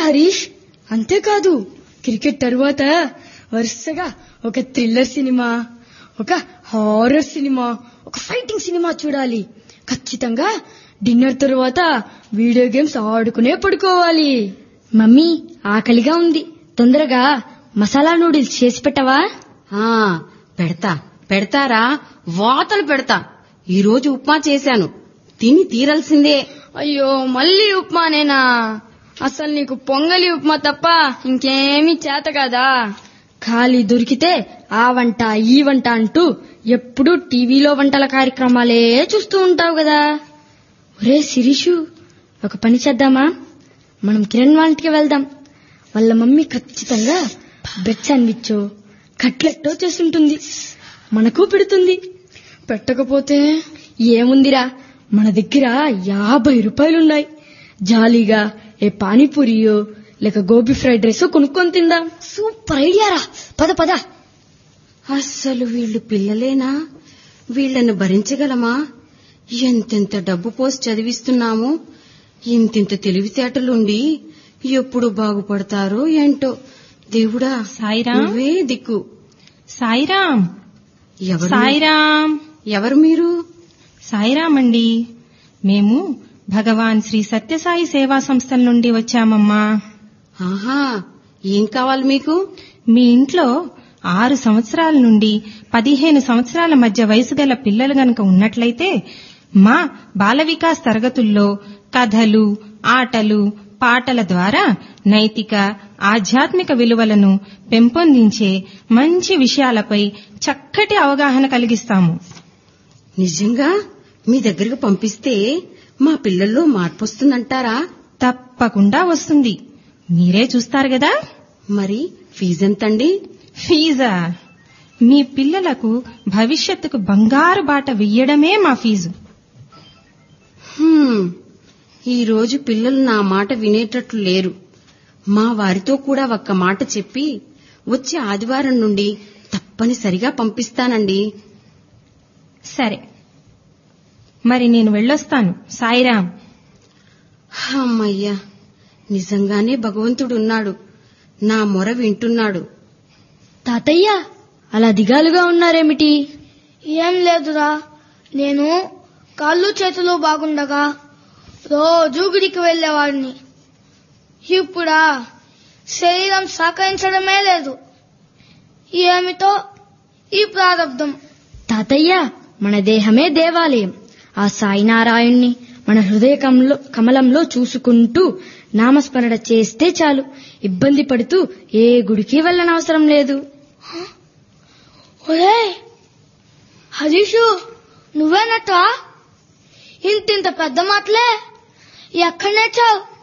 హరీష్ అంతేకాదు క్రికెట్ తరువాత వరుసగా ఒక థ్రిల్లర్ సినిమా ఒక హారర్ సినిమా ఒక ఫైటింగ్ సినిమా చూడాలి ఖచ్చితంగా డిన్నర్ తరువాత వీడియో గేమ్స్ ఆడుకునే పడుకోవాలి మమ్మీ ఆకలిగా ఉంది తొందరగా మసాలా నూడిల్స్ చేసి పెట్టవా ఆ పెడతా పెడతారా వాతలు పెడతా ఈ రోజు ఉప్మా చేశాను తిని తీరాల్సిందే అయ్యో మళ్ళీ ఉప్మానేనా అసలు నీకు పొంగలి ఉప్మా తప్ప ఇంకేమీ చేత కదా ఖాళీ దొరికితే ఆ వంట ఈ వంట అంటూ ఎప్పుడూ టీవీలో వంటల కార్యక్రమాలే చూస్తూ ఉంటావు కదా ఒరే శిరీషు ఒక పని చేద్దామా మనం కిరణ్ వాళ్ళకి వెళ్దాం వాళ్ళ మమ్మీ ఖచ్చితంగా బ్రెడ్ శాండ్విచ్ కట్లెట్టో చేస్తుంటుంది మనకు పెడుతుంది పెట్టకపోతే ఏముందిరా మన దగ్గర యాభై రూపాయలున్నాయి జాలీగా ఏ పానీపూరియో లేక గోబీ ఫ్రైడ్ రైస్ కొనుక్కొని తిందాం సూపర్ ఐడియారా పద పద అస్సలు వీళ్ళు పిల్లలేనా వీళ్ళను భరించగలమా ఎంతెంత డబ్బు పోసి చదివిస్తున్నాము ఇంతింత తెలివితేటలుండి ఎప్పుడు బాగుపడతారో ఏంటో దేవుడా సాయిరాం నువ్వే దిక్కు సాయిరాం ఎవరు సాయిరాం ఎవరు మీరు సాయిరాం అండి మేము భగవాన్ శ్రీ సత్యసాయి సేవా సంస్థల నుండి వచ్చామమ్మా ఆహా ఏం కావాలి మీకు మీ ఇంట్లో ఆరు సంవత్సరాల నుండి పదిహేను సంవత్సరాల మధ్య వయసు గల పిల్లలు గనక ఉన్నట్లయితే మా బాల వికాస్ తరగతుల్లో కథలు ఆటలు పాటల ద్వారా నైతిక ఆధ్యాత్మిక విలువలను పెంపొందించే మంచి విషయాలపై చక్కటి అవగాహన కలిగిస్తాము నిజంగా మీ దగ్గరకు పంపిస్తే మా పిల్లల్లో మార్పు వస్తుందంటారా తప్పకుండా వస్తుంది మీరే చూస్తారు కదా మరి ఫీజెంతండి ఫీజా మీ పిల్లలకు భవిష్యత్తుకు బంగారు బాట వెయ్యడమే మా ఫీజు హ్మ్, ఈ రోజు పిల్లలు నా మాట వినేటట్లు లేరు మా వారితో కూడా ఒక్క మాట చెప్పి వచ్చే ఆదివారం నుండి తప్పనిసరిగా పంపిస్తానండి సరే మరి నేను వెళ్ళొస్తాను సాయిరాం అమ్మయ్యా నిజంగానే భగవంతుడున్నాడు నా మొర వింటున్నాడు తాతయ్య అలా దిగాలుగా ఉన్నారేమిటి ఏం లేదురా నేను కాళ్ళు చేతులు బాగుండగా రోజు గుడికి వెళ్ళేవాడిని ఇప్పుడా శరీరం సహకరించడమే లేదు ఏమిటో ఈ ప్రారంధం తాతయ్య మన దేహమే దేవాలయం ఆ సాయినారాయణ్ణి మన హృదయ కమలో కమలంలో చూసుకుంటూ నామస్మరణ చేస్తే చాలు ఇబ్బంది పడుతూ ఏ గుడికి వెళ్ళనవసరం లేదు ఒరే హరీషు నువ్వేనట్రా ఇంతింత పెద్ద మాటలే ఎక్కడ నేర్చావు